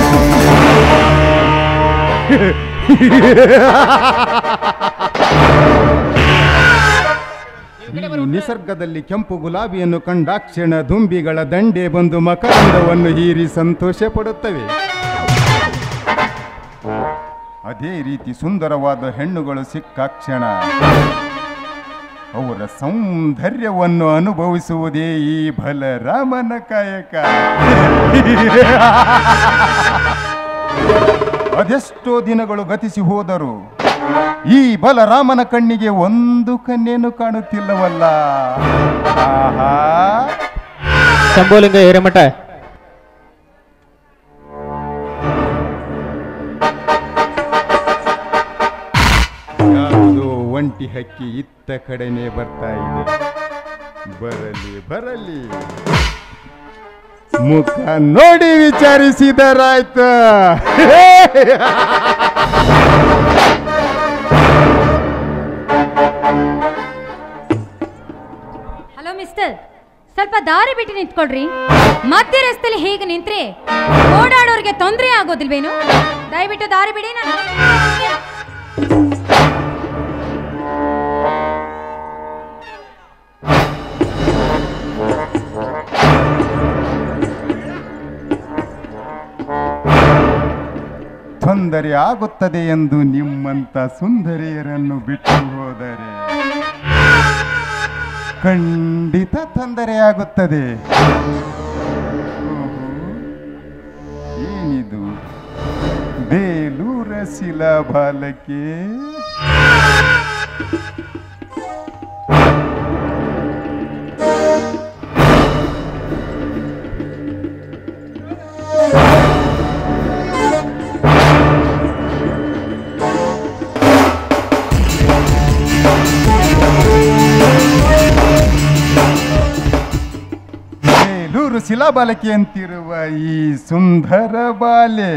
ಈ ನಿಸರ್ಗದಲ್ಲಿ ಕೆಂಪು ಗುಲಾಬಿಯನ್ನು ಕಂಡಾಕ್ಷಣ ದುಂಬಿಗಳ ದಂಡೆ ಬಂದು ಮಕರಂದವನ್ನು ಹೀರಿ ಸಂತೋಷ ಪಡುತ್ತವೆ ಅದೇ ರೀತಿ ಸುಂದರವಾದ ಹೆಣ್ಣುಗಳು ಸಿಕ್ಕಾಕ್ಷಣ ಅವರ ಸೌಂದರ್ಯವನ್ನು ಅನುಭವಿಸುವುದೇ ಈ ಬಲರಾಮನ ಕಾಯಕ ಅದೆಷ್ಟೋ ದಿನಗಳು ಗತಿಸಿ ಹೋದರು ಈ ಬಲರಾಮನ ಕಣ್ಣಿಗೆ ಒಂದು ಕನ್ನೇನು ಕಾಣುತ್ತಿಲ್ಲವಲ್ಲ ಆಹಾ ಶಂಭುಲಿಂಗ ಹಿರೇಮಠ ಯಾವುದೋ ಒಂಟಿ ಹಕ್ಕಿ ಇತ್ತ ಕಡೆನೆ ಬರ್ತಾ ಇದೆ ಬರಲಿ ಬರಲಿ ಮುಖ ನೋಡಿ ವಿಚಾರಿಸಿದರಾಯ್ತ ಹಲೋ ಮಿಸ್ಟರ್ ಸ್ವಲ್ಪ ದಾರಿ ಬಿಟ್ಟು ನಿಂತ್ಕೊಳ್ರಿ ಮಧ್ಯ ರಸ್ತೆಯಲ್ಲಿ ಹೀಗೆ ನಿಂತ್ರೆ ಓಡಾಡೋರಿಗೆ ತೊಂದರೆ ಆಗೋದಿಲ್ವೇನು ದಯವಿಟ್ಟು ದಾರಿ ಬಿಡಿ ನಾನು ತೊಂದರೆ ಆಗುತ್ತದೆ ಎಂದು ನಿಮ್ಮಂತ ಸುಂದರಿಯರನ್ನು ಬಿಟ್ಟು ಹೋದರೆ ಖಂಡಿತ ತೊಂದರೆಯಾಗುತ್ತದೆ ಓಹೋ, ಏನಿದು ಬೇಲೂರ ಶಿಲಾ ಬಾಲಕೆ ಬೇಲೂರು ಶಿಲಾಬಾಲಕಿ ಅಂತಿರುವ ಈ ಸುಂದರ ಬಾಲೆ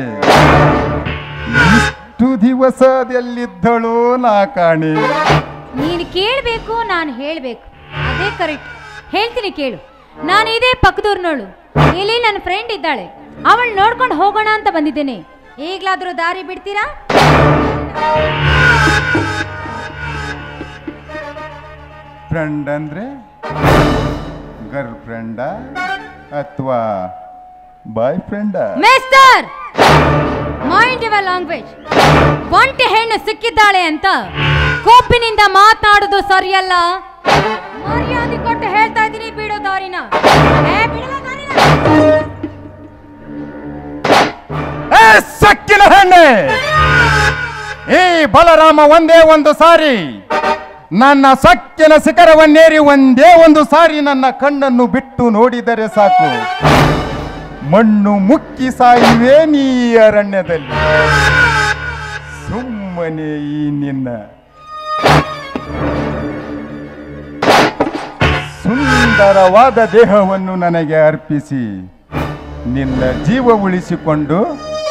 ಇಷ್ಟು ದಿವಸದಲ್ಲಿದ್ದಳೋ ನಾ ಕಾಣೆ ನೀನು ಕೇಳಬೇಕು ನಾನು ಹೇಳಬೇಕು ಅದೇ ಕರೆಕ್ಟ್ ಹೇಳ್ತೀನಿ ಕೇಳು ನಾನು ಇದೇ ಪಕ್ಕದೂರ್ನೋಳು ಇಲ್ಲಿ ನನ್ನ ಫ್ರೆಂಡ್ ಇದ್ದಾಳೆ ಅವಳು ನೋಡ್ಕೊಂಡು ಹೋಗೋಣ ಅಂತ ಬಂದಿದ್ದೇನೆ ಈಗಲಾದರೂ ದಾರಿ ಬಿಡ್ತೀರಾ ಫ್ರೆಂಡ್ ಅಂದ್ರೆ ಗರ್ಲ್ ಫ್ರೆಂಡ ಅಥವಾ boy friend mister mind your language ಒಂಟಿ ಹೆಣ್ಣು ಸಿಕ್ಕಿದ್ದಾಳೆ ಅಂತ ಕೊಬ್ಬಿನಿಂದ ಮಾತನಾಡೋದು ಸರಿಯಲ್ಲ ಮರ್ಯಾದೆ ಕೊಟ್ಟು ಹೇಳ್ತಾ ಇದ್ದೀನಿ ಬಿಡೋ ದಾರಿನ ಏ, ಬಿಡುವ ದಾರಿನ. ಏ ಸಕ್ಕಿನ ಹೆಣ್ಣೆ ಈ ಬಲರಾಮ ಒಂದೇ ಒಂದು ಸಾರಿ ನನ್ನ ಸಕ್ಕಿನ ಶಿಖರವನ್ನೇರಿ ಒಂದೇ ಒಂದು ಸಾರಿ ನನ್ನ ಕಣ್ಣನ್ನು ಬಿಟ್ಟು ನೋಡಿದರೆ ಸಾಕು ಮಣ್ಣು ಮುಕ್ಕಿ ಸಾಯುವೆ ನೀ ಅರಣ್ಯದಲ್ಲಿ ಸುಮ್ಮನೆ ಈ ನಿನ್ನ ಸುಂದರವಾದ ದೇಹವನ್ನು ನನಗೆ ಅರ್ಪಿಸಿ ನಿನ್ನ ಜೀವ ಉಳಿಸಿಕೊಂಡು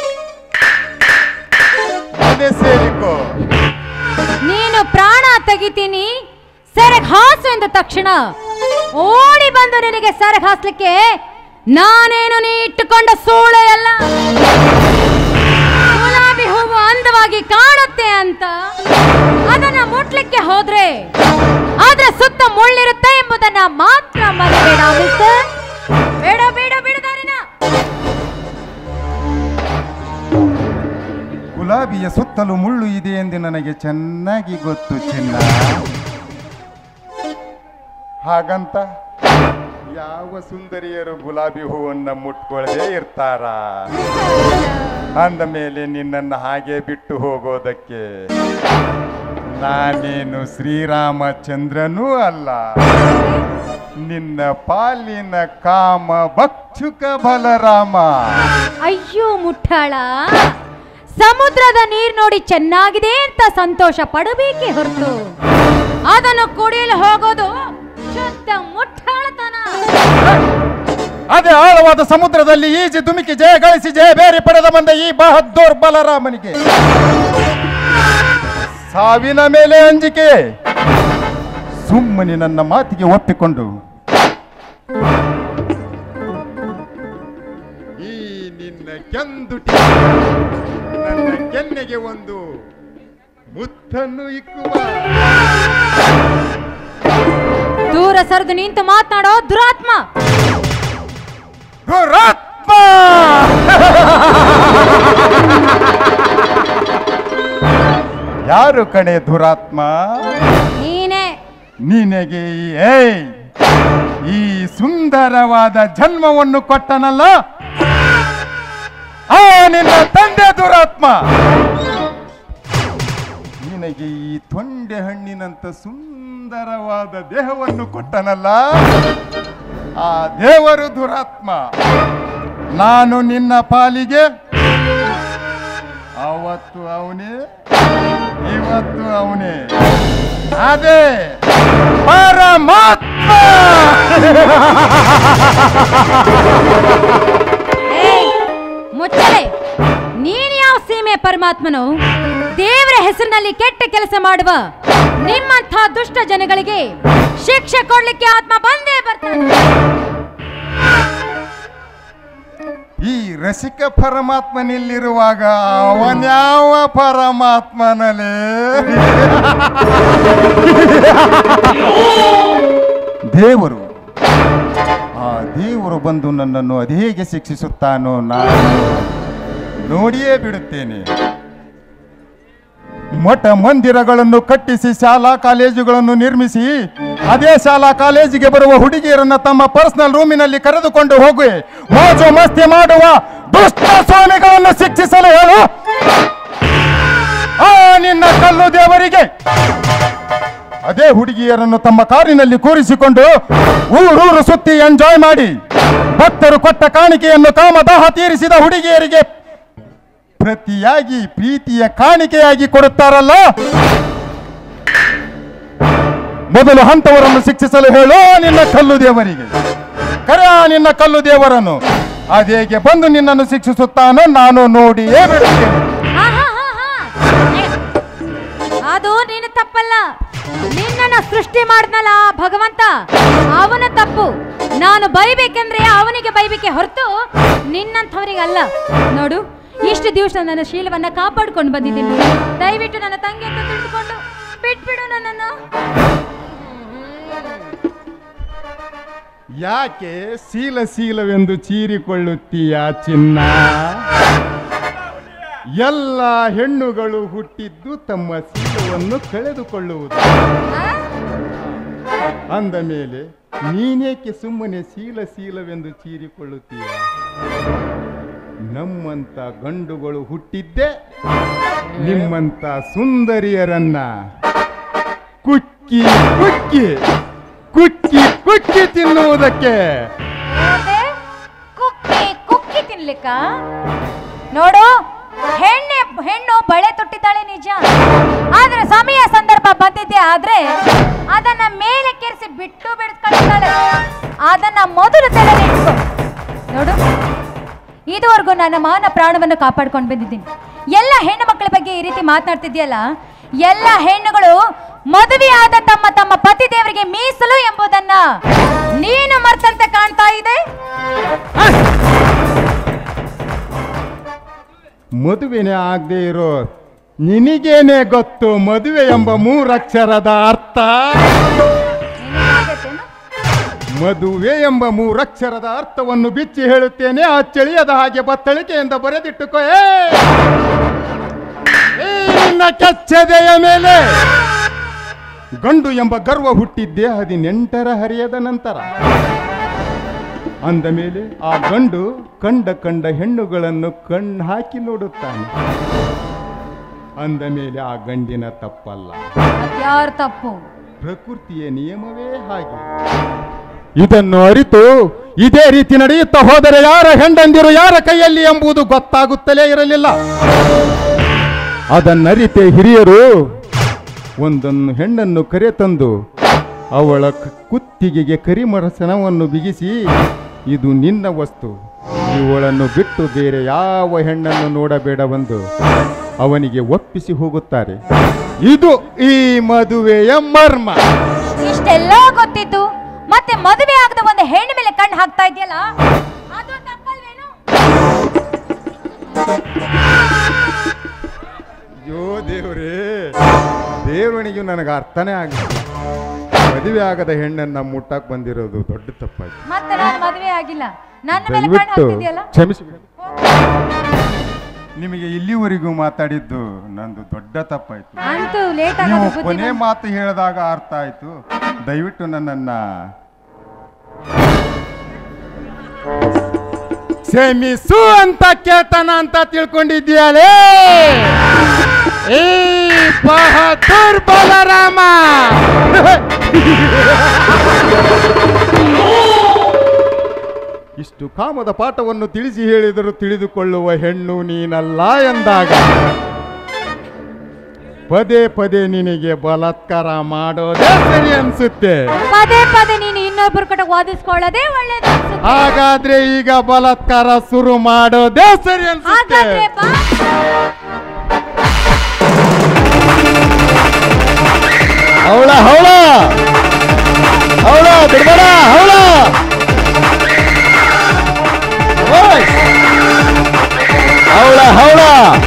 ಅದೇ ಸೇರಿಕೋ ನೀನು ಪ್ರಾಣ ತೆಗಿತೀನಿ ಸೆರಗ್ ಹಾಸು ಎಂದ ತಕ್ಷಣ ಓಡಿ ಬಂದು ನಿನಗೆ ಸೆರಗ್ ಹಾಸ್ಲಿಕ್ಕೆ ನಾನೇನು ನೀ ಇಟ್ಟುಕೊಂಡ ಸೂಳೆ ಅಲ್ಲ ಗುಲಾಬಿ ಹೂವು ಅಂದವಾಗಿ ಕಾಣುತ್ತೆ ಅಂತ ಅದನ್ನ ಮುಟ್ಲಿಕ್ಕೆ ಹೋದ್ರೆ ಅದ್ರ ಸುತ್ತ ಮುಳ್ಳಿರುತ್ತೆ ಎಂಬುದನ್ನ ಮಾತ್ರ ಮರಿಬೇಡ ಮಿಸ್ಟರ್ ಬೇಡ ಬೇಡ ಬೇಡ ದಾರಿನ ಗುಲಾಬಿಯ ಸುತ್ತಲೂ ಮುಳ್ಳು ಇದೆ ಎಂದು ನನಗೆ ಚೆನ್ನಾಗಿ ಗೊತ್ತು ಚಿನ್ನ ಹಾಗಂತ ಯಾವ ಸುಂದರಿಯರು ಗುಲಾಬಿ ಹೂವನ್ನ ಮುಟ್ಕೊಳ್ಳದೆ ಇರ್ತಾರ ಅಂದ ಮೇಲೆ ನಿನ್ನನ್ನು ಹಾಗೆ ಬಿಟ್ಟು ಹೋಗೋದಕ್ಕೆ ನಾನೇನು ಶ್ರೀರಾಮಚಂದ್ರನೂ ಅಲ್ಲ ನಿನ್ನ ಪಾಲಿನ ಕಾಮ ಭಕ್ಷುಕ ಬಲರಾಮ ಅಯ್ಯೋ ಮುಟ್ಟಾಳ ಸಮುದ್ರದ ನೀರ್ ನೋಡಿ ಚೆನ್ನಾಗಿದೆ ಅಂತ ಸಂತೋಷ ಪಡಬೇಕೇ ಹೊರತು ಅದನ್ನು ಕುಡಿಯಲು ಹೋಗೋದು ಶುದ್ಧ ಮುಟ್ಟಾಳತನ ಅದೇ ಆಳವಾದ ಸಮುದ್ರದಲ್ಲಿ ಈಜಿ ಧುಮುಕಿ ಜಯ ಗಳಿಸಿ ಜಯ ಬೇರೆ ಪಡೆದ ಬಂದ ಈ ಬಹದ್ದೂರ್ ಬಲರಾಮನಿಗೆ ಸಾವಿನ ಮೇಲೆ ಅಂಜಿಕೆ ಸುಮ್ಮನೆ ನನ್ನ ಮಾತಿಗೆ ಒಪ್ಪಿಕೊಂಡು ಈ ನಿನ್ನ ಕೆಂದುಟಿ ನನ್ನ ಕೆನ್ನೆಗೆ ಒಂದು ಮುತ್ತನ್ನು ಇಕ್ಕುವ ದೂರ ಸರಿದು ನಿಂತು ಮಾತನಾಡೋ ದುರಾತ್ಮ ದುರಾತ್ಮ ಯಾರು ಕಣೆ ದುರಾತ್ಮ ನೀನೇ ನಿನಗೆ ಈ- ಏಯ್ ಈ ಸುಂದರವಾದ ಜನ್ಮವನ್ನು ಕೊಟ್ಟನಲ್ಲ ಆ ನಿನ್ನ ತಂದೆ ದುರಾತ್ಮ ನಿನಗೆ ಈ ತೊಂಡೆ ಹಣ್ಣಿನಂತ ಸುಂದರವಾದ ದೇಹವನ್ನು ಕೊಟ್ಟನಲ್ಲ ಆ ದೇವರು ದುರಾತ್ಮ ನಾನು ನಿನ್ನ ಪಾಲಿಗೆ ಅವತ್ತು ಅವನೇ ಇವತ್ತು ಅವನೇ ಅದೇ ಪರಮಾತ್ಮ ಏಯ್, ಮುಚ್ಚಲೆ ನೀನ್ ಯಾವ ಸೀಮೆ ಪರಮಾತ್ಮನು ದೇವರ ಹೆಸರಿನಲ್ಲಿ ಕೆಟ್ಟ ಕೆಲಸ ಮಾಡುವ ನಿಮ್ಮಂಥ ದುಷ್ಟ ಜನಗಳಿಗೆ ಶಿಕ್ಷೆ ಕೊಡ್ಲಿಕ್ಕೆ ಆತ್ಮ ಬಂದೇ ಬರ್ತಾನೆ ಈ ರಸಿಕ ಪರಮಾತ್ಮನಲ್ಲಿರುವಾಗ ಅವನ್ಯಾವ ಪರಮಾತ್ಮನಲೇ ದೇವರು ಆ ದೇವರು ಬಂದು ನನ್ನನ್ನು ಅದೇಗೆ ಶಿಕ್ಷಿಸುತ್ತಾನೋ ನಾನು ನೋಡಿಯೇ ಬಿಡುತ್ತೇನೆ ಮಠ ಮಂದಿರಗಳನ್ನು ಕಟ್ಟಿಸಿ ಶಾಲಾ ಕಾಲೇಜುಗಳನ್ನು ನಿರ್ಮಿಸಿ ಅದೇ ಶಾಲಾ ಕಾಲೇಜಿಗೆ ಬರುವ ಹುಡುಗಿಯರನ್ನ ತಮ್ಮ ಪರ್ಸನಲ್ ರೂಮಿನಲ್ಲಿ ಕರೆದುಕೊಂಡು ಹೋಗಿ ಮೋಜು ಮಸ್ತಿ ಮಾಡುವ ದುಷ್ಟ ಸ್ವಾಮಿಗಳನ್ನು ಶಿಕ್ಷಿಸಲು ಹೇಳು ಆ ನಿನ್ನ ಕಲ್ಲು ದೇವರಿಗೆ ಅದೇ ಹುಡುಗಿಯರನ್ನು ತಮ್ಮ ಕಾರಿನಲ್ಲಿ ಕೂರಿಸಿಕೊಂಡು ಊರೂರು ಸುತ್ತಿ ಎಂಜಾಯ್ ಮಾಡಿ ಭಕ್ತರು ಕೊಟ್ಟ ಕಾಣಿಕೆಯನ್ನು ಕಾಮದಾಹ ತೀರಿಸಿದ ಹುಡುಗಿಯರಿಗೆ ಪ್ರತಿಯಾಗಿ ಪ್ರೀತಿಯ ಕಾಣಿಕೆಯಾಗಿ ಕೊಡುತ್ತಾರಲ್ಲ ಮೊದಲು ಹಂತವರನ್ನು ಶಿಕ್ಷಿಸಲು ಹೇಳು ನಿನ್ನ ಕಲ್ಲು ದೇವರಿಗೆ ಕರೆ ಆ ನಿನ್ನ ಕಲ್ಲು ದೇವರನ್ನು ಅದೇಗೆ ಬಂದು ನಿನ್ನನ್ನು ಶಿಕ್ಷಿಸುತ್ತಾನೋ ನಾನು ನೋಡಿಯೇ ಬಿಡುತ್ತೇನೆ ಆಹಾಹಾಹಾ. ಅದು ನಿನ್ನ ತಪ್ಪಲ್ಲ ನಿನ್ನನ್ನ ಸೃಷ್ಟಿ ಮಾಡಿದ್ನಲ್ಲ ಆ ಭಗವಂತ ಅವನ ತಪ್ಪು ನಾನು ಬೈಬೇಕೆಂದ್ರೆ ಅವನಿಗೆ ಬೈಬೇಕೆ ಹೊರತು ನಿನ್ನಂಥವರಿಗೆ ಅಲ್ಲ ನೋಡು ಇಷ್ಟು ದಿವಸ ನನ್ನ ಶೀಲವನ್ನ ಕಾಪಾಡ್ಕೊಂಡು ಬಂದಿದ್ದೀನಿ ದಯವಿಟ್ಟು ನನ್ನ ತಂಗಿ ಅಂತ ತಿಳಿದುಕೊಂಡು ಬಿಟ್ಬಿಡು ನನ್ನನ್ನು ಯಾಕೆ ಶೀಲ ಶೀಲವೆಂದು ಚೀರಿಕೊಳ್ಳುತ್ತೀಯ ಚಿನ್ನ ಎಲ್ಲ ಹೆಣ್ಣುಗಳು ಹುಟ್ಟಿದ್ದು ತಮ್ಮ ಶೀಲವನ್ನು ಕಳೆದುಕೊಳ್ಳುವುದು ಆ? ಅಂದ ಮೇಲೆ ನೀನೇಕೆ ಸುಮ್ಮನೆ ಶೀಲ ಶೀಲವೆಂದು ಚೀರಿಕೊಳ್ಳುತ್ತೀಯ ನಮ್ಮಂತ ಗಂಡುಗಳು ಹುಟ್ಟಿದ್ದೆ ನಿಮ್ಮಂತ ಸುಂದರಿಯರನ್ನ ಕುಕ್ಕಿ ಕುಕ್ಕಿ ಕುಕ್ಕಿ ಕುಕ್ಕಿ ತಿನ್ನುವುದಕ್ಕೆ ಅದೇ ಕುಕ್ಕಿ ಕುಕ್ಕಿ ತಿನ್ಲಿಕ್ಕ ನೋಡು ಹೆಣ್ಣೆ ಹೆಣ್ಣು ಬಳೆ ತೊಟ್ಟಿದ್ದಾಳೆ ನಿಜ ಆದ್ರೆ ಸಮಯ ಸಂದರ್ಭ ಬಂದಿದ್ದೆ ಆದ್ರೆ ಅದನ್ನ ಮೇಲೆ ಕೆರೆಸಿ ಬಿಟ್ಟು ಬಿಡ್ಸ್ಕೊಂಡಿದ್ದಾಳೆ ಅದನ್ನ ಮೊದಲು ತಲೆಲಿಟ್ಕೊ ನೋಡು ಇದುವರೆಗೂ ನನ್ನ ಮಾನ ಪ್ರಾಣವನ್ನು ಕಾಪಾಡ್ಕೊಂಡು ಬಂದಿದ್ದೀನಿ ಎಲ್ಲ ಹೆಣ್ಣು ಮಕ್ಕಳ ಬಗ್ಗೆ ಈ ರೀತಿ ಮಾತನಾಡ್ತಿದ್ಯಲ್ಲ ಎಲ್ಲ ಹೆಣ್ಣುಗಳು ಮದುವೆಯಾದ ತಮ್ಮ ತಮ್ಮ ಪತಿ ದೇವರಿಗೆ ಮೀಸಲು ಎಂಬುದನ್ನ ನೀನು ಮರ್ತಂತೆ ಕಾಣ್ತಾ ಇದೆ ಮದುವೆನೇ ಆಗದೆ ಇರೋ ನಿನಗೇನೆ ಗೊತ್ತು ಮದುವೆ ಎಂಬ ಮೂರಕ್ಷರದ ಅರ್ಥ ನಿನಗಾಗತ್ತೇನು? ಮದುವೆ ಎಂಬ ಮೂರಕ್ಷರದ ಅರ್ಥವನ್ನು ಬಿಚ್ಚಿ ಹೇಳುತ್ತೇನೆ ಆ ಚಳಿಯದ ಹಾಗೆ ಬತ್ತಳಿಕೆಯಿಂದ ಬರೆದಿಟ್ಟುಕೋ ಏ! ಏ ನಿನ್ನ ಕೆಚ್ಚದೆಯ ಮೇಲೆ ಗಂಡು ಎಂಬ ಗರ್ವ ಹುಟ್ಟಿದ್ದೇ ಹದಿನೆಂಟರ ಹರಿಯದ ನಂತರ ಅಂದ ಮೇಲೆ ಆ ಗಂಡು ಕಂಡ ಕಂಡ ಹೆಣ್ಣುಗಳನ್ನು ಕಣ್ಣು ಹಾಕಿ ನೋಡುತ್ತಾನೆ ಅಂದ ಮೇಲೆ ಆ ಗಂಡಿನ ತಪ್ಪಲ್ಲ ಅದ್ಯಾರ್ ತಪ್ಪು ಪ್ರಕೃತಿಯ ನಿಯಮವೇ ಹಾಗೆ ಇದನ್ನು ಅರಿತು ಇದೇ ರೀತಿ ನಡೆಯುತ್ತಾ ಹೋದರೆ ಯಾರ ಹೆಂಡಂದಿರು ಯಾರ ಕೈಯಲ್ಲಿ ಎಂಬುದು ಗೊತ್ತಾಗುತ್ತಲೇ ಇರಲಿಲ್ಲ ಅದನ್ನರಿತೆ ಹಿರಿಯರು ಒಂದನ್ನು ಹೆಣ್ಣನ್ನು ಕರೆತಂದು ಅವಳ ಕ- ಕುತ್ತಿಗೆಗೆ ಕರಿಮರಸನವನ್ನು ಬಿಗಿಸಿ ಇದು ನಿನ್ನ ವಸ್ತು ಇವಳನ್ನು ಬಿಟ್ಟು ಬೇರೆ ಯಾವ ಹೆಣ್ಣನ್ನು ನೋಡಬೇಡವೆಂದು ಅವನಿಗೆ ಒಪ್ಪಿಸಿ ಹೋಗುತ್ತಾರೆ ಇದು ಈ ಮದುವೆಯ ಮರ್ಮ ಇಷ್ಟೆಲ್ಲ ಗೊತ್ತಿತ್ತು ಮತ್ತೆ ಮದುವೆ ಆಗದ ಒಂದು ಹೆಣ್ಣು ಮೇಲೆ ಕಣ್ಣು ಹಾಕ್ತಾ ಇದೆಯಲ್ಲ ಅದು ತಪ್ಪಲ್ವೇನು ಅಯ್ಯೋ ದೇವ್ರೇ ದೇವರಣಿಗೂ ನನಗೆ ಅರ್ಥನೇ ಆಗಲಿಲ್ಲ ಮದುವೆ ಆಗದ ಹೆಣ್ಣನ್ನ ಮುಟ್ಟಕ್ ಬಂದಿರೋದು ದೊಡ್ಡ ತಪ್ಪಾಯ್ತು ಮತ್ತೆ ನಾನು ಮದುವೆ ಆಗಿಲ್ಲ ನನ್ನ ಮೇಲೆ ಕಣ್ಣು ದಯವಿಟ್ಟು ಹಾಕ್ತಿದ್ಯಲ್ಲ ಕ್ಷಮಿಸಿ ನಿಮಗೆ ಇಲ್ಲಿವರೆಗೂ ಮಾತಾಡಿದ್ದು ನಂದು ದೊಡ್ಡ ತಪ್ಪಾಯ್ತು ಅಂತೂ ಲೇಟ್ ನೀವು ಆಗೋದು ಬುದ್ಧಿ ಕೊನೆ ಮಾತು ಹೇಳಿದಾಗ ಅರ್ಥ ಆಯ್ತು ದಯವಿಟ್ಟು ನನ್ನನ್ನ ಕ್ಷಮಿಸು ಅಂತ ಕೇಳ್ತಾನ ಅಂತ ತಿಳ್ಕೊಂಡಿದ್ಯಾಲೇ ಏ ಬಹದ್ದೂರ್ ಬಲರಾಮ ಇಷ್ಟು ಕಾಮದ ಪಾಠವನ್ನು ತಿಳಿಸಿ ಹೇಳಿದರೂ ತಿಳಿದುಕೊಳ್ಳುವ ಹೆಣ್ಣು ನೀನಲ್ಲ ಎಂದಾಗ ಪದೇ ಪದೇ ನಿನಗೆ ಬಲಾತ್ಕಾರ ಮಾಡೋದೇ ಸರಿ ಅನ್ಸುತ್ತೆ ಪದೇ ಪದೇ ನೀನು ಇನ್ನೊಬ್ಬರ ಕಡೆ ವಾದಿಸ್ಕೊಳ್ಳೋದೇ ಒಳ್ಳೇದು ಅನ್ಸುತ್ತೆ. ಹಾಗಾದ್ರೆ ಈಗ ಬಲಾತ್ಕಾರ ಶುರು ಮಾಡೋದೇ ಸರಿ ಅನ್ಸುತ್ತೆ ಹಾಗಾದ್ರೆ ಬಾ ಹೌಳ ಹೌಳ ಹೌಳ ಬಿಡ್ಬೇಡ ಹೌಳ ಹೌಳ ಹೌಳ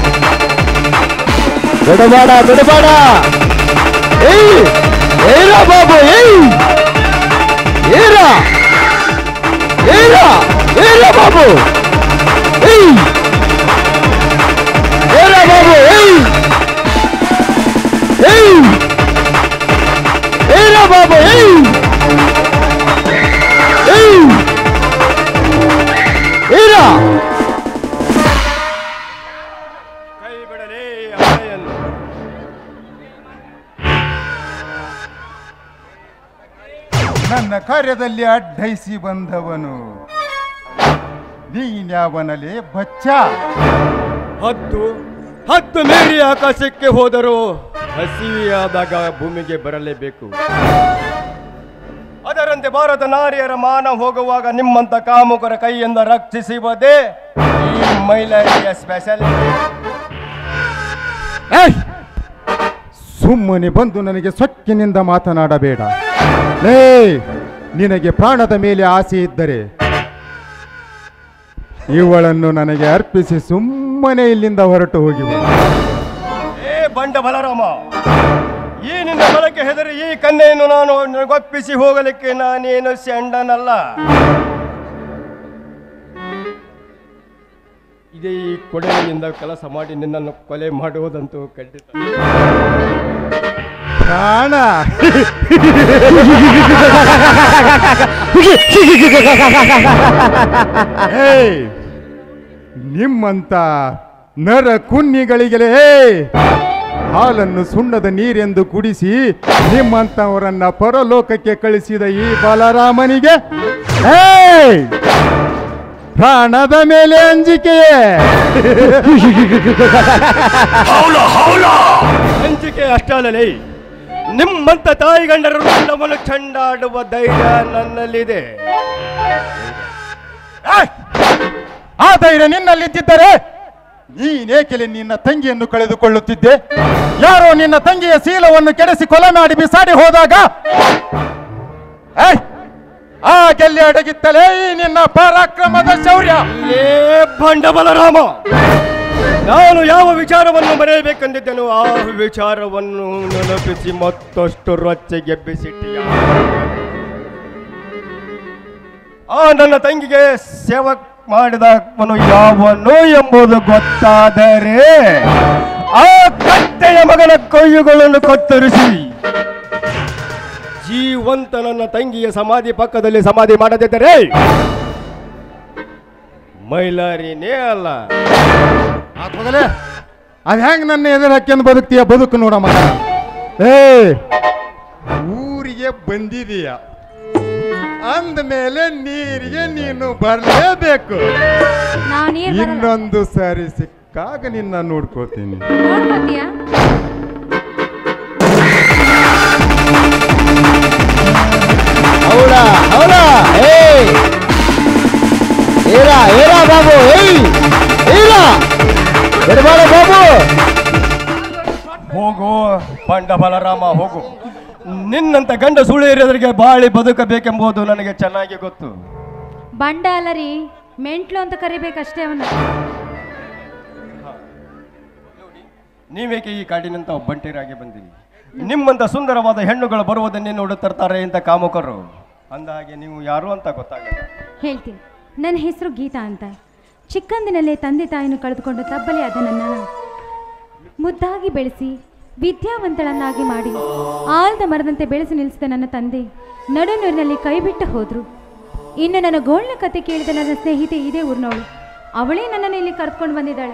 ಬಿಡಬೇಡ ಬಿಡಬೇಡ ಏಯ್ ಏರ ಬಾಬು ಏಯ್ ಏರ ಏರ ಏರ ಬಾಬು ಏಯ್ ಏರ ಬಾಬು ಏಯ್ ಏಯ್ ಏರ ಬಾಬು ಏಯ್ ಏಯ್ ಏರ ಕೈ ಬಿಡಲೇ ಅಲೆಯನ್ನು ನನ್ನ ಕಾರ್ಯದಲ್ಲಿ ಅಡ್ಡೈಸಿ ಬಂದವನು ನೀನ್ಯಾವನಲೇ ಬಚ್ಚ ಹತ್ತು ಹತ್ತು ಮೀರಿ ಆಕಾಶಕ್ಕೆ ಹೋದರೂ ಹಸಿವಿಯಾದಾಗ ಭೂಮಿಗೆ ಬರಲೇಬೇಕು ಅದರಂತೆ ಭಾರತ ನಾರಿಯರ ಮಾನ ಹೋಗುವಾಗ ನಿಮ್ಮಂತ ಕಾಮುಕರ ಕೈಯಿಂದ ರಕ್ಷಿಸುವುದೇ ಈ ಮಹಿಳೆಯರಿಗೆ ಸ್ಪೆಷಲ್ ಏಯ್! ಸುಮ್ಮನೆ ಬಂದು ನನಗೆ ಸೊಕ್ಕಿನಿಂದ ಮಾತನಾಡಬೇಡ ಲೇ ನಿನಗೆ ಪ್ರಾಣದ ಮೇಲೆ ಆಸೆ ಇದ್ದರೆ ಇವಳನ್ನು ನನಗೆ ಅರ್ಪಿಸಿ ಸುಮ್ಮನೆ ಇಲ್ಲಿಂದ ಹೊರಟು ಹೋಗಿ ಬಾ. ಏ ಬಂಡ ಬಲರಾಮ ಈ ನಿನ್ನ ಬಲಕ್ಕೆ ಹೆದರಿ ಈ ಕನ್ನೆಯನ್ನು ನಾನು ಗೊಪ್ಪಿಸಿ ಹೋಗಲಿಕ್ಕೆ ನಾನೇನು ಸೆಂಡನಲ್ಲ ಇದೇ ಈ ಕೊಡೆಯಿಂದ ಕೆಲಸ ಮಾಡಿ ನಿನ್ನನ್ನು ಕೊಲೆ ಮಾಡುವುದಂತೂ ಖಂಡಿತ ಪ್ರಾಣ ಏಯ್! ನಿಮ್ಮಂತ ನರ ಕುನ್ನಿಗಳಿಗೆಲೇ ಹಾಲನ್ನು ಸುಣ್ಣದ ನೀರೆಂದು ಕುಡಿಸಿ ನಿಮ್ಮಂತವರನ್ನ ಪರಲೋಕಕ್ಕೆ ಕಳಿಸಿದ ಈ ಬಲರಾಮನಿಗೆ ಏಯ್! ಪ್ರಾಣದ ಮೇಲೆ ಅಂಜಿಕೆಯೇ ಹಂಚಿಕೆ ಅಷ್ಟೇ ನಿಮ್ಮಂತ ತಾಯಿ ಗಂಡರು ನಮ್ಮನ್ನು ಚಂಡಾಡುವ ಧೈರ್ಯ ನನ್ನಲ್ಲಿದೆ ಏಯ್! ಆ ಧೈರ್ಯ ನಿನ್ನಲ್ಲಿದ್ದಿದ್ದರೆ ನೀನೇಕೆಲೆ ನಿನ್ನ ತಂಗಿಯನ್ನು ಕಳೆದುಕೊಳ್ಳುತ್ತಿದ್ದೆ ಯಾರೋ ನಿನ್ನ ತಂಗಿಯ ಶೀಲವನ್ನು ಕೆಡಿಸಿ ಕೊಲೆ ಮಾಡಿ ಬಿಸಾಡಿ ಹೋದಾಗ ಏಯ್! ಆ ಗೆಲ್ಲಿ ಅಡಗಿತ್ತಲೇ ಈ ನಿನ್ನ ಪರಾಕ್ರಮದ ಶೌರ್ಯ ಏ ಬಂಡ ಬಲರಾಮ ನಾನು ಯಾವ ವಿಚಾರವನ್ನು ಬರೆಯಬೇಕೆಂದಿದ್ದೆನು ಆ ವಿಚಾರವನ್ನು ನೆನಪಿಸಿ ಮತ್ತಷ್ಟು ರೊಚ್ಚೆಗೆಬ್ಬಿಸಿಟ್ಟಿಯ ಆ ನನ್ನ ತಂಗಿಗೆ ಸೇವಕ್ ಮಾಡಿದವನು ಯಾವನು ಎಂಬುದು ಗೊತ್ತಾದರೆ ಆ ಕತ್ತೆಯ ಮಗನ ಕೈಯುಗಳನ್ನು ಕತ್ತರಿಸಿ ಜೀವಂತ ನನ್ನ ತಂಗಿಯ ಸಮಾಧಿ ಪಕ್ಕದಲ್ಲಿ ಸಮಾಧಿ ಮಾಡದಿದ್ದರೆ ಮೈಲಾರಿನೇ ಅಲ್ಲ ಆತ್ಮಗಲೇ ಅದ್ ಹೆಂಗ್ ನನ್ನ ಎದುರು ಹಾಕ್ಯಂದು ಬದುಕ್ತೀಯ ಬದುಕು ನೋಡ ಮಗ ಏ ಊರಿಗೆ ಬಂದಿದೀಯ ಅಂದಮೇಲೆ ನೀರಿಗೆ ನೀನು ಬರಲೇಬೇಕು ನಾ ನೀರ್ ಬರಲ್ಲ ಇನ್ನೊಂದು ಸಾರಿ ಸಿಕ್ಕಾಗ ನಿನ್ನ ನೋಡ್ಕೋತೀನಿ ನೋಡ್ಕೊತೀಯಾ ಹೌದಾ ಹೌದಾ ಏಯ್ ಏರಾ ಏರಾ ಬಾಬು ಏಯ್ ಏರಾ ಬಿಡಬೇಡ ಬಾಬು ಹೋಗು ಬಂಡ ಬಲರಾಮ ಹೋಗು ನಿನ್ನಂತ ಗಂಡ ಸುಳಿಯರಿಗೆ ಬಾಳಿ ಬದುಕಬೇಕೆಂಬುದು ನನಗೆ ಚೆನ್ನಾಗಿ ಗೊತ್ತು ಬಂಡ ಅಲ್ಲ ರೀ ಮೆಂಟ್ಲು ಅಂತ ಕರಿಬೇಕಷ್ಟೇ ಅವನ ನೀವೇಕೆ ಈ ಕಾಡಿನಂತ ಒಬ್ಬಂಟಿರಾಗಿ ಬಂದಿರಿ ನಿಮ್ಮಂತ ಸುಂದರವಾದ ಹೆಣ್ಣುಗಳು ಬರುವುದನ್ನೇ ನೋಡುತ್ತಿರ್ತಾರೆ ಅಂತ ಕಾಮುಕರು ಅಂದ ಹಾಗೆ ನೀವು ಯಾರು ಅಂತ ಗೊತ್ತಾಗಲ್ಲ ಹೇಳ್ತೀನಿ ನನ್ನ ಹೆಸರು ಗೀತಾ ಅಂತ ಚಿಕ್ಕಂದಿನಲ್ಲೇ ತಂದೆ ತಾಯಿಯನ್ನು ಕಳೆದುಕೊಂಡು ತಬ್ಬಲಿ ಆದ ನನ್ನನ್ನು ಮುದ್ದಾಗಿ ಬೆಳೆಸಿ ವಿದ್ಯಾವಂತಳನ್ನಾಗಿ ಮಾಡಿ ಆಲ್ದ ಮರದಂತೆ ಬೆಳೆಸಿ ನಿಲ್ಲಿಸಿದ ನನ್ನ ತಂದೆ ನಡುನೂರಿನಲ್ಲಿ ಕೈಬಿಟ್ಟು ಹೋದ್ರು ಇನ್ನು ನನ್ನ ಗೋಳ್ನ ಕತೆ ಕೇಳಿದ ನನ್ನ ಸ್ನೇಹಿತೆ ಇದೇ ಊರಿನವಳು ಅವಳೇ ನನ್ನನ್ನು ಇಲ್ಲಿ ಕರೆದುಕೊಂಡು ಬಂದಿದ್ದಾಳೆ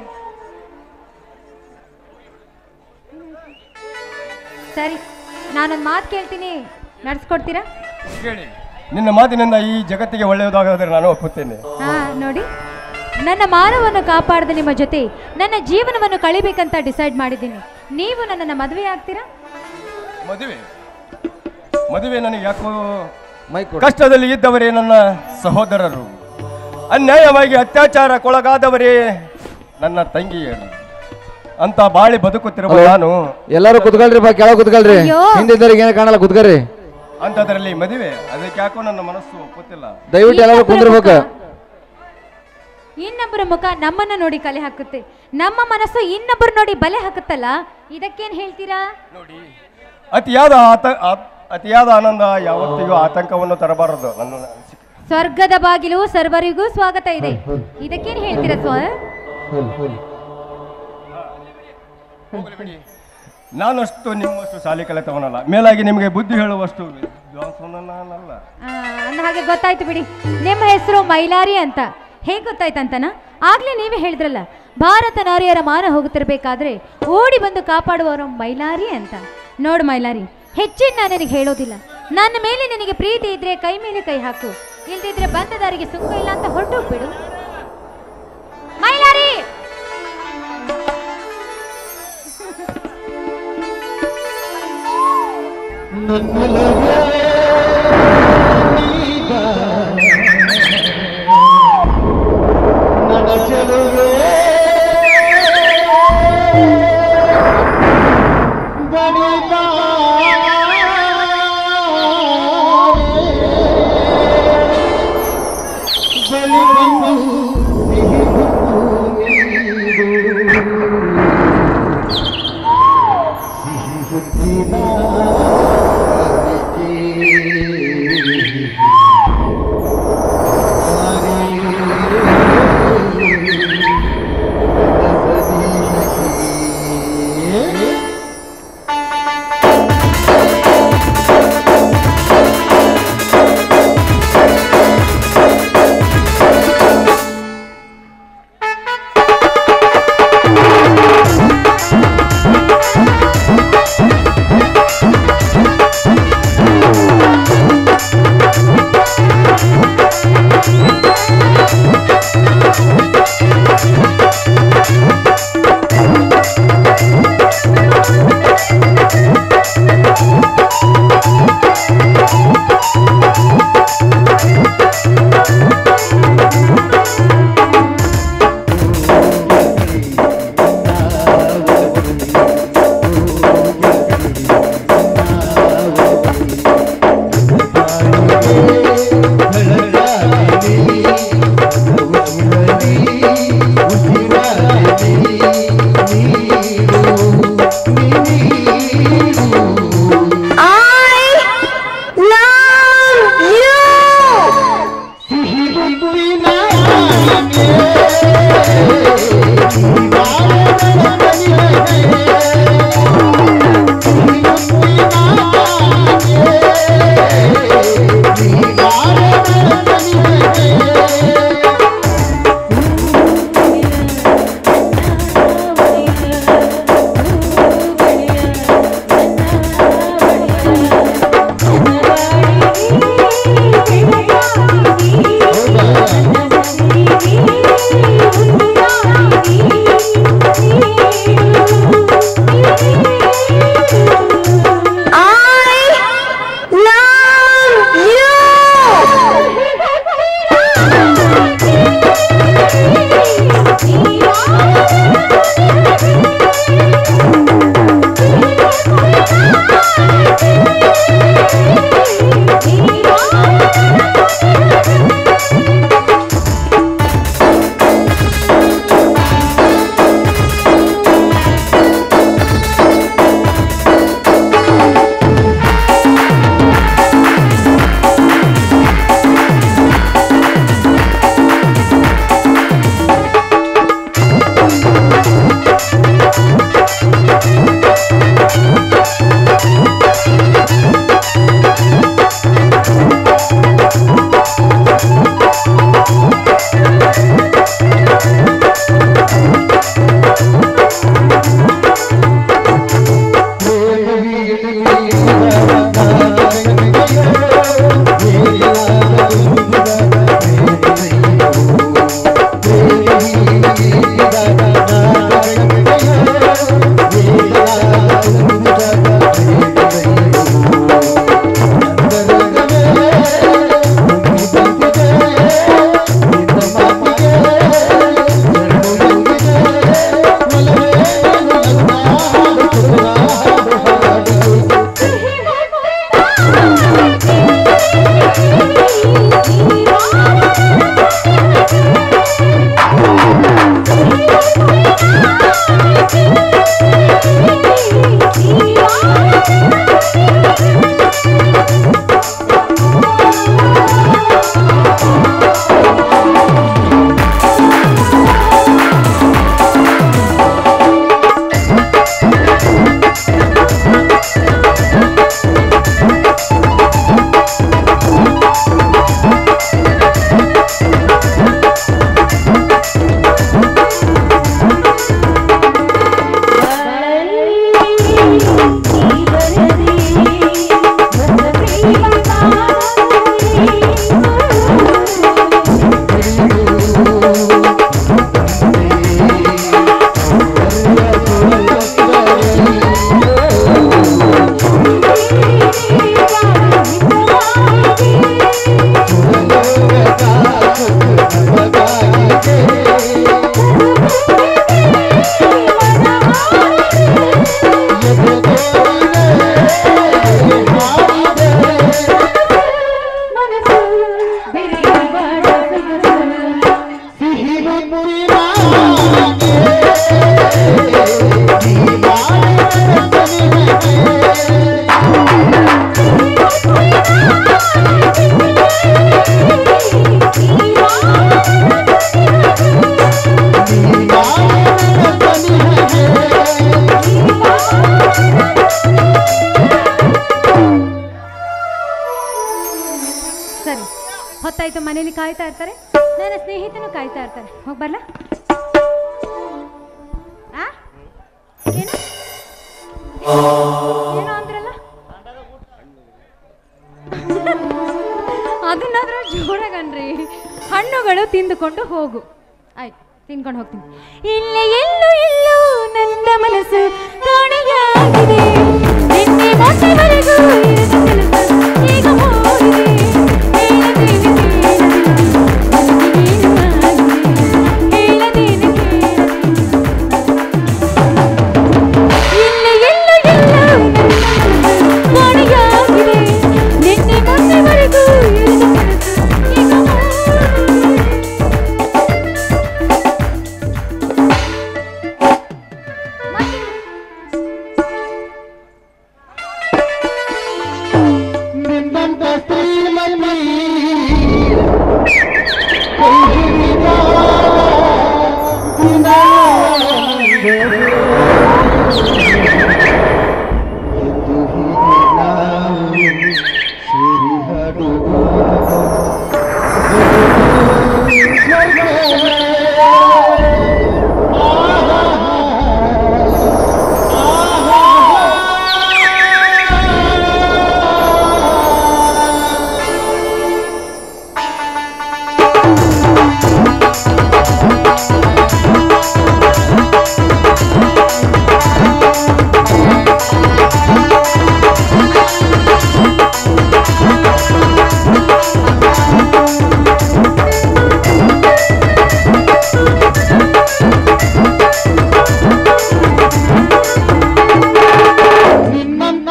ಸರಿ ನಾನೊಂದು ಮಾತು ಕೇಳ್ತೀನಿ ನಡೆಸ್ಕೊಡ್ತೀರಾ ಕೇಳಿ ನಿನ್ನ ಮಾತಿನಿಂದ ಈ ಜಗತ್ತಿಗೆ ಒಳ್ಳೆಯದಾಗಾದರೆ ನಾನು ಒಪ್ಪುತ್ತೇನೆ ಹಾ ನೋಡಿ ನನ್ನ ಮಾನವನ್ನು ಕಾಪಾಡದ ನಿಮ್ಮ ಜೊತೆ ನನ್ನ ಜೀವನವನ್ನು ಕಳಿಬೇಕಂತ ಡಿಸೈಡ್ ಮಾಡಿದ್ದೀನಿ ನೀವು ನನ್ನನ್ನು ಮದುವೆ ಆಗ್ತೀರಾ ಮದುವೆ ಮದುವೆ ನನಗೆ ಯಾಕೋ ಮೈಕ್ ಕೊಡು. ಕಷ್ಟದಲ್ಲಿ ಇದ್ದವರೇ ನನ್ನ ಸಹೋದರರು ಅನ್ಯಾಯವಾಗಿ ಅತ್ಯಾಚಾರಕ್ಕೊಳಗಾದವರೇ ನನ್ನ ತಂಗಿಯರು ಅಂತ ಬಾಳಿ ಬದುಕುತ್ತಿರುವ ಹಲೋ. ನಾನು ಎಲ್ಲರೂ ಕುತ್ಕೊಳ್ರಿ ಬಾ ಕೆಳಗೆ ಕುತ್ಕೊಳ್ರಿ ಅಯ್ಯೋ. ಹಿಂದಿದ್ದವ್ರಿಗೆ ಏನು ಕಾಣಲ್ಲ ಕುತ್ಕೊಳ್ರಿ ಅಂಥದ್ರಲ್ಲಿ ಮದುವೆ ಅದಕ್ಕೆ ಯಾಕೋ ನನ್ನ ಮನಸ್ಸು ಒಪ್ಪುತ್ತಿಲ್ಲ ದಯವಿಟ್ಟು ಎಲ್ಲರೂ ಇನ್ನೊಬ್ಬರ ಕುಂದ್ರಬೇಕು ಮುಖ- ಇನ್ನೊಬ್ಬರ ಮುಖ ನಮ್ಮನ್ನ ನೋಡಿ ಕಲೆ ಹಾಕುತ್ತೆ ನಮ್ಮ ಮನಸ್ಸು ಇನ್ನೊಬ್ಬರು ನೋಡಿ ಬಲೆ ಹಾಕುತ್ತಲ್ಲ ಇದಕ್ಕೇನ್ ಹೇಳ್ತೀರಾ ನೋಡಿ ಅತಿಯಾದ ಆತ ಆ- ಅತಿಯಾದ ಆನಂದ ಯಾವತ್ತಿಗೂ ಆತಂಕವನ್ನು ತರಬಾರದು ನನ್ನ ಅನಿಸಿಕೆ ಸ್ವರ್ಗದ ಬಾಗಿಲು ಸರ್ವರಿಗೂ ಸ್ವಾಗತ ಇದೆ ಇದಕ್ಕೇನ್ ಹೇಳ್ತೀರಾ ಸ್ವ ಹೋಗಲಿ ಬಿಡಿ. ನಾನಷ್ಟು ನಿಮ್ಮಷ್ಟು ಶಾಲೆ ಕಲಿತವನಲ್ಲ ಮೇಲಾಗಿ ನಿಮಗೆ ಬುದ್ಧಿ ಹೇಳುವಷ್ಟು ವಿದ್ವಾಂಸನ ನಾನಲ್ಲ ಆ, ಅಂದ ಹಾಗೆ ಗೊತ್ತಾಯ್ತು ಬಿಡಿ ನಿಮ್ಮ ಹೆಸರು ಮೈಲಾರಿ ಅಂತ ಹೇಗೆ ಗೊತ್ತಾಯ್ತಂತನ ಆಗ್ಲೇ ನೀವೇ ಹೇಳಿದ್ರಲ್ಲ ಭಾರತ ನಾರಿಯರ ಮಾನ ಹೋಗುತ್ತಿರ್ಬೇಕಾದ್ರೆ ಓಡಿ ಬಂದು ಕಾಪಾಡುವವರು ಮೈಲಾರಿ ಅಂತ ನೋಡು ಮೈಲಾರಿ ಹೆಚ್ಚಿನ ನಾನು ನಿನಗೆ ಹೇಳೋದಿಲ್ಲ ನನ್ನ ಮೇಲೆ ನಿನಗೆ ಪ್ರೀತಿ ಇದ್ರೆ ಕೈ ಮೇಲೆ ಕೈ ಹಾಕು ಇಲ್ದಿದ್ರೆ ಬಂದ ದಾರಿಗೆ ಸುಖ ಇಲ್ಲ ಅಂತ ಹೊರಟೋಗ್ಬಿಡು ಮೈಲಾರಿ ಬೆಳಗಾವಿ ಕಾಯ್ತಾ ಇರ್ತಾರೆ ನನ್ನ ಸ್ನೇಹಿತನು ಕಾಯ್ತಾ ಇರ್ತಾರೆ ಹೋಗಿ ಬರ್ಲಾ ಆ? ಏನು ಏನೋ ಅಂದ್ರಲ್ಲ ಅದನ್ನಾದ್ರೂ ಜೋರಾಗನ್ರಿ ಹಣ್ಣುಗಳು ತಿಂದುಕೊಂಡು ಹೋಗು ಆಯ್ತು ತಿನ್ಕೊಂಡು ಹೋಗ್ತೀನಿ ಇಲ್ಲೇ ಎಲ್ಲೂ ಎಲ್ಲೂ ನನ್ನ ಮನಸ್ಸು ಕಾಣೆಯಾಗಿದೆ ನಿನ್ನೆ ಮೊನ್ನೆವರೆಗೂ ಇರದ ಕೆಲಸ ಈಗ ಹೋಗಿದೆ ಹೇಳದೇನೆ ಕೇಳದಿಲ್ಲ. ಹೇಳದೇನೆ ಕೇಳದಿಲ್ಲ. ಇಲ್ಲೇ ಎಲ್ಲೂ ಎಲ್ಲೂ ನನ್ನ ಮನಸ್ಸು ಕಾಣೆಯಾಗಿದೆ ನಿನ್ನೆ ಮೊನ್ನೆವರೆಗೂ ಇರದ ಕೆಲಸ ಈಗ ಹೋಗಿದೆ ನಿನ್ನಂತ ಶ್ರೀಮತಿ ನಿನ್ನಂತ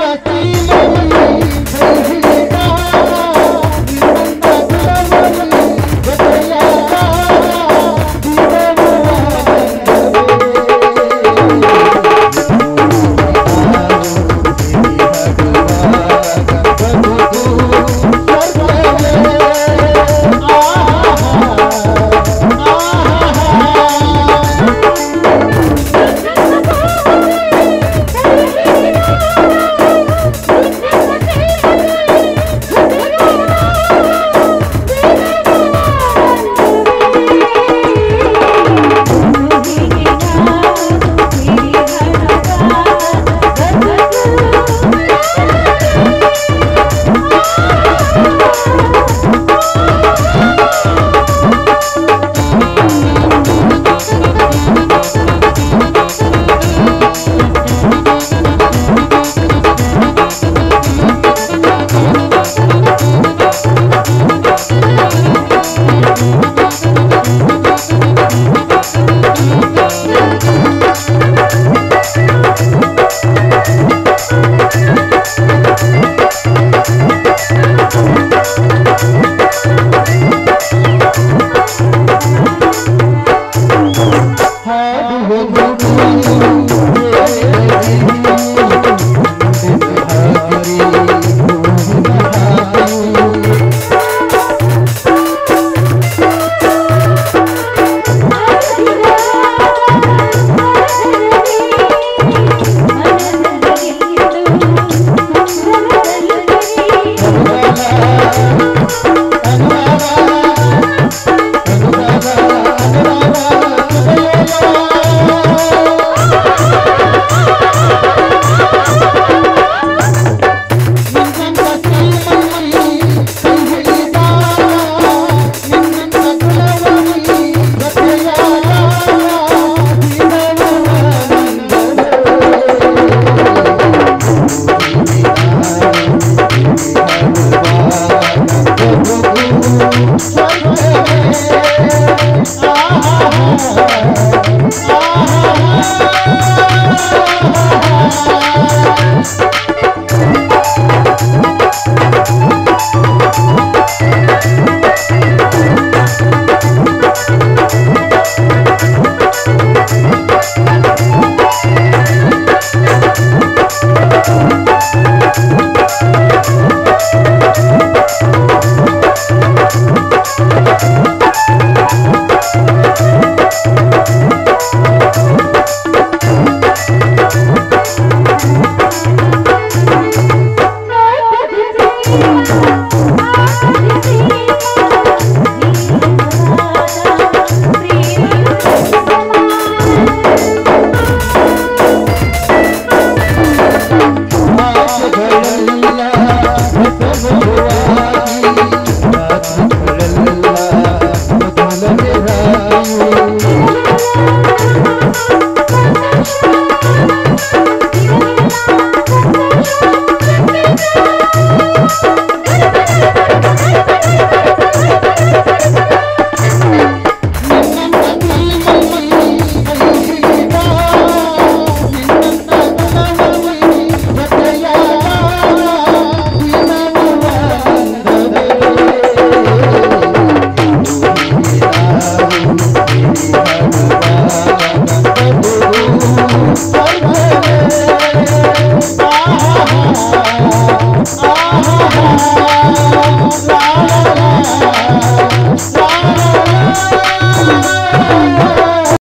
ಆ